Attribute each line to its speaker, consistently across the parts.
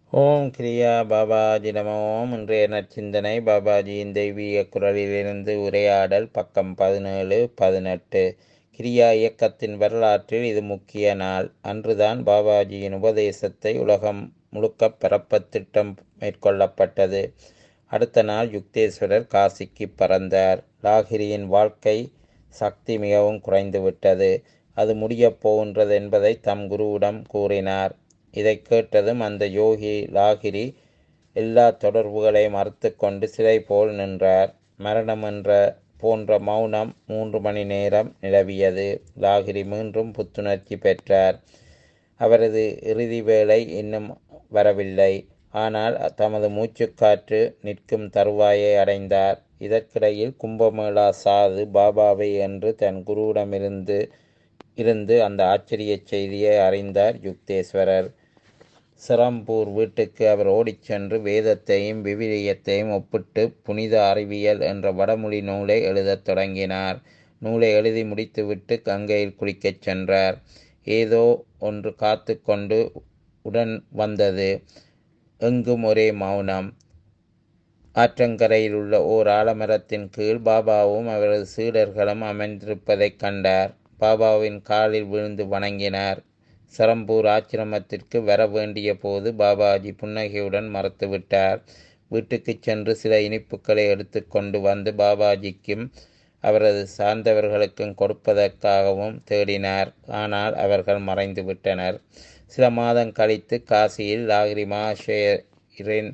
Speaker 1: ஓம் கிரியா பாபாஜி நம ஓம் இன்றைய நற்சிந்தனை பாபாஜியின் தெய்வீக குரலிலிருந்து உரையாடல் பக்கம் பதினேழு பதினெட்டு கிரியா இயக்கத்தின் வரலாற்றில் இது முக்கிய நாள் அன்றுதான் பாபாஜியின் உபதேசத்தை உலகம் முழுக்க பரப்ப திட்டம் மேற்கொள்ளப்பட்டது அடுத்த நாள் யுக்தேஸ்வரர் காசிக்கு பறந்தார் லாகிரியின் வாழ்க்கை சக்தி மிகவும் குறைந்துவிட்டது அது முடியப் போகின்றது என்பதை தம் குருவிடம் கூறினார் இதை கேட்டதும் அந்த யோகி லாகிரி எல்லா தொடர்புகளையும் மறுத்து கொண்டு சிலை போல் நின்றார் மரணம் என்ற போன்ற மௌனம் மூன்று மணி நேரம் நிலவியது லாகிரி மீண்டும் புத்துணர்ச்சி பெற்றார் அவரது இறுதி வேலை இன்னும் வரவில்லை ஆனால் தமது மூச்சுக்காற்று நிற்கும் தருவாயை அடைந்தார் இதற்கிடையில் கும்பமேளா சாது பாபாவை என்று தன் குருவிடமிருந்து இருந்து அந்த ஆச்சரிய செய்தியை அறிந்தார் யுக்தேஸ்வரர் சிரம்பூர் வீட்டுக்கு அவர் ஓடிச் சென்று வேதத்தையும் விவிலியத்தையும் ஒப்பிட்டு புனித அறிவியல் என்ற வடமொழி நூலை எழுதத் தொடங்கினார் நூலை எழுதி முடித்துவிட்டு கங்கையில் குளிக்கச் சென்றார் ஏதோ ஒன்று காத்து கொண்டு உடன் வந்தது எங்கும் ஒரே மௌனம் ஆற்றங்கரையில் உள்ள ஓர் ஆலமரத்தின் கீழ் பாபாவும் அவரது சீடர்களும் அமர்ந்திருப்பதைக் கண்டார் பாபாவின் காலில் விழுந்து வணங்கினார் சரம்பூர் ஆச்சிரமத்திற்கு வர வேண்டிய போது பாபாஜி புன்னகையுடன் மறுத்துவிட்டார் வீட்டுக்கு சென்று சில இனிப்புகளை எடுத்து கொண்டு வந்து பாபாஜிக்கும் அவரது சார்ந்தவர்களுக்கும் கொடுப்பதற்காகவும் தேடினார் ஆனால் அவர்கள் மறைந்து விட்டனர் சில மாதம் கழித்து காசியில் லாகிரி மகாஷேரின்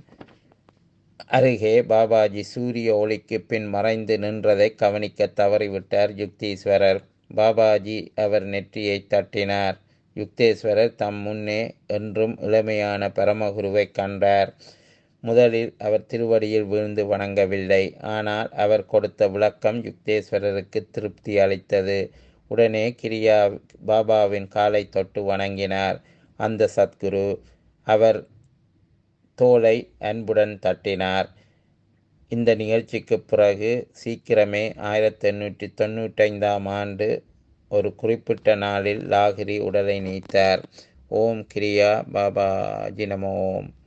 Speaker 1: அருகே பாபாஜி சூரிய ஒளிக்கு பின் மறைந்து நின்றதை கவனிக்க தவறிவிட்டார் யுக்தீஸ்வரர் பாபாஜி அவர் நெற்றியை தட்டினார் யுக்தேஸ்வரர் தம் முன்னே என்றும் இளமையான பரமகுருவை கண்டார் முதலில் அவர் திருவடியில் விழுந்து வணங்கவில்லை ஆனால் அவர் கொடுத்த விளக்கம் யுக்தேஸ்வரருக்கு திருப்தி அளித்தது உடனே கிரியா பாபாவின் காலை தொட்டு வணங்கினார் அந்த சத்குரு அவர் தோலை அன்புடன் தட்டினார் இந்த நிகழ்ச்சிக்கு பிறகு சீக்கிரமே ஆயிரத்தி எண்ணூற்றி தொண்ணூற்றைந்தாம் ஆண்டு ஒரு குறிப்பிட்ட நாளில் லாகிரி உடலை நீத்தார் ஓம் கிரியா பாபா ஜினமோம்